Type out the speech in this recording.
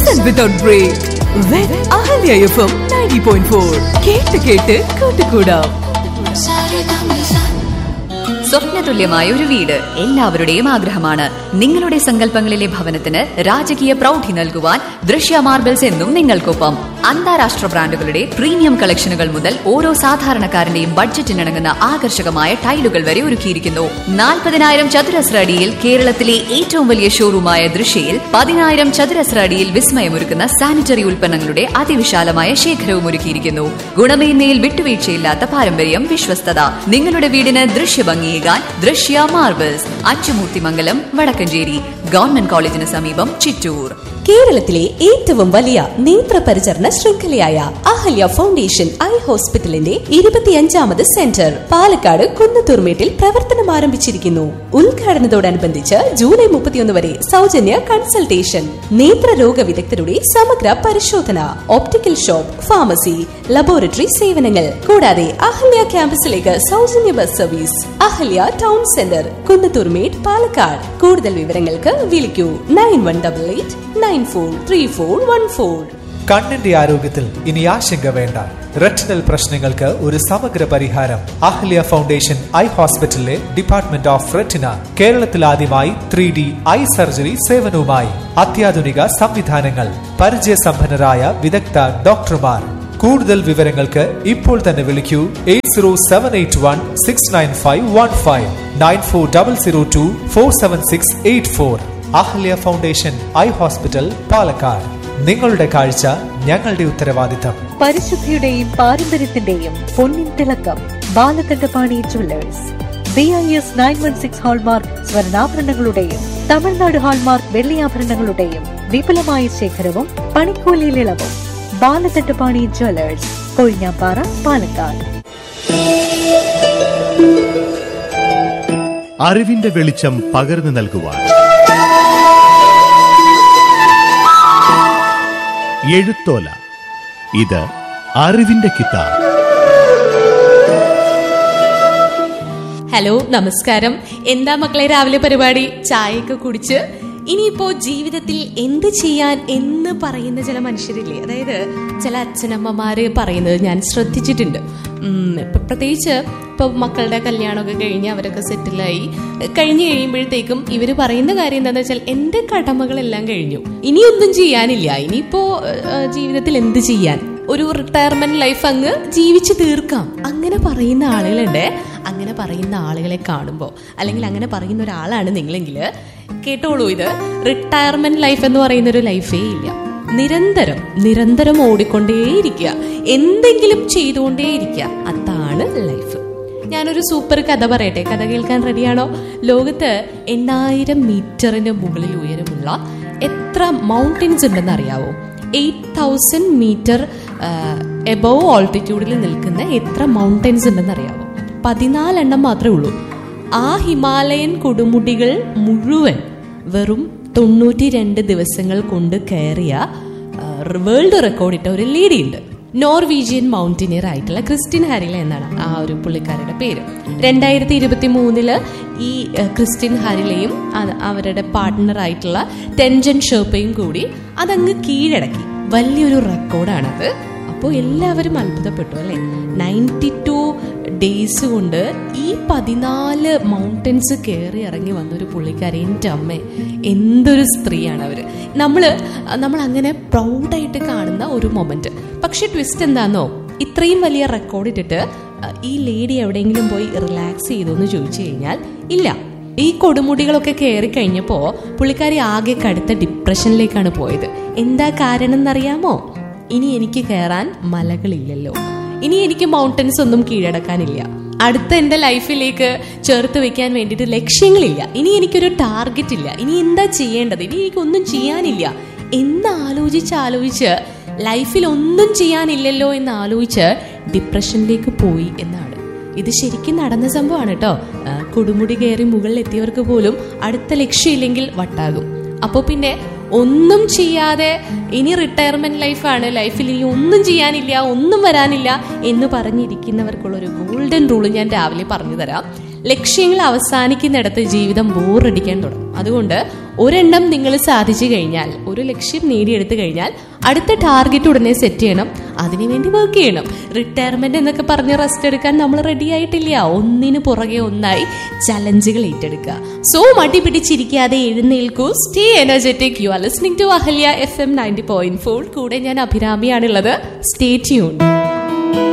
Listen without break with Ahalya FM 90.4. കേട്ട് കേട്ട് കൂട്ടുകൂടാം സ്വപ്നതുല്യമായ ഒരു വീട് എല്ലാവരുടെയും ആഗ്രഹമാണ് നിങ്ങളുടെ സങ്കല്പങ്ങളിലെ ഭവനത്തിന് രാജകീയ പ്രൗഢി നൽകുവാൻ ദൃശ്യ മാർബിൾസ് എന്നും നിങ്ങൾക്കൊപ്പം അന്താരാഷ്ട്ര ബ്രാൻഡുകളുടെ പ്രീമിയം കളക്ഷനുകൾ മുതൽ ഓരോ സാധാരണക്കാരന്റെയും ബഡ്ജറ്റിനിണങ്ങുന്ന ആകർഷകമായ ടൈലുകൾ വരെ ഒരുക്കിയിരിക്കുന്നു നാൽപ്പതിനായിരം ചതുരശ്ര അടിയിൽ കേരളത്തിലെ ഏറ്റവും വലിയ ഷോറൂമായ ദൃശ്യയിൽ പതിനായിരം ചതുരശ്ര അടിയിൽ വിസ്മയമൊരുക്കുന്ന സാനിറ്ററി ഉൽപ്പന്നങ്ങളുടെ അതിവിശാലമായ ശേഖരവും ഒരുക്കിയിരിക്കുന്നു ഗുണമേന്മയിൽ വിട്ടുവീഴ്ചയില്ലാത്ത പാരമ്പര്യം വിശ്വസ്തത നിങ്ങളുടെ വീടിന് ദൃശ്യഭംഗിയേകാൻ ദൃശ്യ മാർബിൾസ് അച്ചുമൂർത്തിമംഗലം വടക്കഞ്ചേരി ഗവൺമെന്റ് കോളേജിന് സമീപം ചിറ്റൂർ കേരളത്തിലെ ഏറ്റവും വലിയ നേത്രപരിചരണ ശൃംഖലയായ അഹല്യ ഫൗണ്ടേഷൻ ഐ ഹോസ്പിറ്റലിന്റെ ഇരുപത്തിയഞ്ചാമത് സെന്റർ പാലക്കാട് കുന്നത്തൂർമേട്ടിൽ പ്രവർത്തനം ആരംഭിച്ചിരിക്കുന്നു ഉദ്ഘാടനത്തോടനുബന്ധിച്ച് ജൂലൈ മുപ്പത്തിയൊന്ന് വരെ സൗജന്യ കൺസൾട്ടേഷൻ നേത്രരോഗ വിദഗ്ധരുടെ സമഗ്ര പരിശോധന ഓപ്റ്റിക്കൽ ഷോപ്പ് ഫാർമസി ലബോറട്ടറി സേവനങ്ങൾ കൂടാതെ അഹല്യ ക്യാമ്പസിലേക്ക് സൗജന്യ bus service Ahalia town centre Kunnathurmedu Palakkad കൂടുതൽ വിവരങ്ങൾക്ക് വിളിക്കൂ nine one double eight nine four three four one four കണ്ണിന്റെ ആരോഗ്യത്തിൽ ഇനി ആശങ്ക വേണ്ട റെറ്റിനൽ പ്രശ്നങ്ങൾക്ക് ഒരു സമഗ്ര പരിഹാരം അഹ്ല്യ ഫൗണ്ടേഷൻ ഐ ഹോസ്പിറ്റലിലെ ഡിപ്പാർട്ട്മെന്റ് ഓഫ് റെറ്റിന കേരളത്തിൽ ആദ്യമായി ത്രീ ഡി ഐ സർജറി സേവനവുമായി അത്യാധുനിക സംവിധാനങ്ങൾ പരിചയസമ്പന്നരായ വിദഗ്ധ ഡോക്ടർമാർ കൂടുതൽ വിവരങ്ങൾക്ക് ഇപ്പോൾ തന്നെ വിളിക്കൂ eight zero seven eight one six nine five one five nine four double zero two four seven six eight four Ahalia foundation eye hospital Palakkad നിങ്ങളുടെ കാഴ്ച ഞങ്ങളുടെ ഉത്തരവാദിത്തം പരിശുദ്ധിയുടെയും പാരമ്പര്യത്തിന്റെയും പൊന്നിൻ തിളക്കം Balakandapani jewellers B I S nine one six hallmark സ്വർണ്ണാഭരണങ്ങളുടെയും Tamil Nadu hallmark വെള്ളിയാഭരണങ്ങളുടെയും വിപുലമായ ശേഖരവും പണിക്കൂലിയിൽ ഇളവും ബാലകണ്ഠപാണി ജുവല്ലേഴ്സ് കൊഴിഞ്ഞാപ്പാറ പാലക്കാട് അറിവിന്റെ വെളിച്ചം പകർന്നു നൽകുവാൻ എഴുത്തോല ഇത് അറിവിന്റെ കിതാബ് ഹലോ നമസ്കാരം എന്താ മക്കളെ രാവിലെ പരിപാടി ചായയൊക്കെ കുടിച്ച് ഇനിയിപ്പോ ജീവിതത്തിൽ എന്ത് ചെയ്യാൻ എന്ന് പറയുന്ന ചില മനുഷ്യരില്ലേ അതായത് ചില അച്ഛനമ്മമാര് പറയുന്നത് ഞാൻ ശ്രദ്ധിച്ചിട്ടുണ്ട് ഉം, ഇപ്പൊ പ്രത്യേകിച്ച് ഇപ്പൊ മക്കളുടെ കല്യാണമൊക്കെ കഴിഞ്ഞ് അവരൊക്കെ സെറ്റിലായി കഴിഞ്ഞ് കഴിയുമ്പോഴത്തേക്കും ഇവര് പറയുന്ന കാര്യം എന്താണെന്ന് വെച്ചാൽ എന്റെ കടമകളെല്ലാം കഴിഞ്ഞു ഇനിയൊന്നും ചെയ്യാനില്ല ഇനിയിപ്പോ ഏഹ്, ജീവിതത്തിൽ എന്ത് ചെയ്യാൻ ഒരു റിട്ടയർമെന്റ് ലൈഫ് അങ്ങ് ജീവിച്ചു തീർക്കാം അങ്ങനെ പറയുന്ന ആളുകളുണ്ട് അങ്ങനെ പറയുന്ന ആളുകളെ കാണുമ്പോൾ അല്ലെങ്കിൽ അങ്ങനെ പറയുന്ന ഒരാളാണ് നിങ്ങളെങ്കിൽ കേട്ടോളൂ ഇത് റിട്ടയർമെന്റ് ലൈഫ് എന്ന് പറയുന്ന ഒരു ലൈഫേ ഇല്ല നിരന്തരം നിരന്തരം ഓടിക്കൊണ്ടേയിരിക്കുക എന്തെങ്കിലും ചെയ്തുകൊണ്ടേയിരിക്കുക അതാണ് ലൈഫ് ഞാനൊരു സൂപ്പർ കഥ പറയട്ടെ കഥ കേൾക്കാൻ റെഡിയാണോ ലോകത്ത് എണ്ണായിരം മീറ്ററിന് മുകളിൽ ഉയരമുള്ള എത്ര മൗണ്ടൻസ് ഉണ്ടെന്ന് അറിയാവോ എയ്റ്റ് തൗസൻഡ് മീറ്റർ എബവ് ഓൾട്ടിറ്റ്യൂഡിൽ നിൽക്കുന്ന എത്ര മൗണ്ടൻസ് ഉണ്ടെന്ന് അറിയാവോ പതിനാലെണ്ണം മാത്രമേ ഉള്ളൂ ആ ഹിമാലയൻ കൊടുമുടികൾ മുഴുവൻ വെറും തൊണ്ണൂറ്റി രണ്ട് ദിവസങ്ങൾ കൊണ്ട് കയറിയ വേൾഡ് റെക്കോർഡ് ഇട്ട ഒരു ലേഡി ഉണ്ട് നോർവീജിയൻ മൗണ്ടനിയർ ആയിട്ടുള്ള ക്രിസ്റ്റിൻ ഹാരില എന്നാണ് ആ ഒരു പുള്ളിക്കാരുടെ പേര് രണ്ടായിരത്തി ഇരുപത്തി മൂന്നില് ഈ ഏഹ്, ക്രിസ്റ്റിൻ ഹാരിലയും അത് അവരുടെ പാർട്ട്ണർ ആയിട്ടുള്ള ടെൻജൻ ഷേപ്പയും കൂടി അതങ്ങ് കീഴടക്കി വലിയൊരു റെക്കോർഡാണത് അപ്പോൾ എല്ലാവരും അത്ഭുതപ്പെട്ടു അല്ലേ നയൻറ്റി ടു ഡേയ്സ് കൊണ്ട് ഈ പതിനാല് മൗണ്ടൻസ് കയറി ഇറങ്ങി വന്ന ഒരു പുള്ളിക്കാരി എൻ്റെ അമ്മ എന്തൊരു സ്ത്രീയാണ് അവർ നമ്മൾ നമ്മൾ അങ്ങനെ പ്രൗഡായിട്ട് കാണുന്ന ഒരു മൊമെന്റ് പക്ഷെ ട്വിസ്റ്റ് എന്താണെന്നോ ഇത്രയും വലിയ റെക്കോർഡ് ഇട്ടിട്ട് അഹ്, ഈ ലേഡി എവിടെയെങ്കിലും പോയി റിലാക്സ് ചെയ്തു എന്ന് ചോദിച്ചു കഴിഞ്ഞാൽ ഇല്ല ഈ കൊടുമുടികളൊക്കെ കയറി കഴിഞ്ഞപ്പോൾ പുള്ളിക്കാരി ആകെ കടുത്ത ഡിപ്രഷനിലേക്കാണ് പോയത് എന്താ കാരണം എന്നറിയാമോ ഇനി എനിക്ക് കയറാൻ മലകളില്ലല്ലോ ഇനി എനിക്ക് മൗണ്ടൻസ് ഒന്നും കീഴടക്കാനില്ല അടുത്ത എൻ്റെ ലൈഫിലേക്ക് ചേർത്ത് വെക്കാൻ വേണ്ടിയിട്ട് ലക്ഷ്യങ്ങളില്ല ഇനി എനിക്കൊരു ടാർഗറ്റ് ഇല്ല ഇനി എന്താ ചെയ്യേണ്ടത് ഇനി എനിക്കൊന്നും ചെയ്യാനില്ല എന്ന് ആലോചിച്ച് ആലോചിച്ച് ലൈഫിൽ ഒന്നും ചെയ്യാനില്ലല്ലോ എന്ന് ആലോചിച്ച് ഡിപ്രഷനിലേക്ക് പോയി എന്നാണ് ഇത് ശരിക്കും നടന്ന സംഭവമാണ് കേട്ടോ ആ, കൊടുമുടി കയറി മുകളിലെത്തിയവർക്ക് പോലും അടുത്ത ലക്ഷ്യമില്ലെങ്കിൽ വട്ടാകും അപ്പോൾ പിന്നെ ഒന്നും ചെയ്യാതെ ഇനി റിട്ടയർമെന്റ് ലൈഫാണ് ലൈഫിൽ ഇനി ഒന്നും ചെയ്യാനില്ല ഒന്നും വരാനില്ല എന്ന് പറഞ്ഞിരിക്കുന്നവർക്കുള്ള ഒരു ഗോൾഡൻ റൂൾ ഞാൻ രാവിലെ പറഞ്ഞു തരാം ലക്ഷ്യങ്ങൾ അവസാനിക്കുന്നിടത്ത് ജീവിതം ബോറടിക്കാൻ തുടങ്ങും അതുകൊണ്ട് ഒരെണ്ണം നിങ്ങൾ സാധിച്ചു കഴിഞ്ഞാൽ ഒരു ലക്ഷ്യം നേടിയെടുത്തു കഴിഞ്ഞാൽ അടുത്ത ടാർഗറ്റ് ഉടനെ സെറ്റ് ചെയ്യണം അതിനുവേണ്ടി വർക്ക് ചെയ്യണം റിട്ടയർമെന്റ് എന്നൊക്കെ പറഞ്ഞ് റെസ്റ്റ് എടുക്കാൻ നമ്മൾ റെഡി ആയിട്ടില്ല ഒന്നിന് പുറകെ ഒന്നായി ചലഞ്ചുകൾ ഏറ്റെടുക്കുക സോ മടി പിടിച്ചിരിക്കാതെ എഴുന്നേൽക്കൂ stay energetic you are listening to Ahalia F M ninety point four കൂടെ ഞാൻ അഭിരാമിയാണുള്ളത് സ്റ്റേ ട്യൂൺ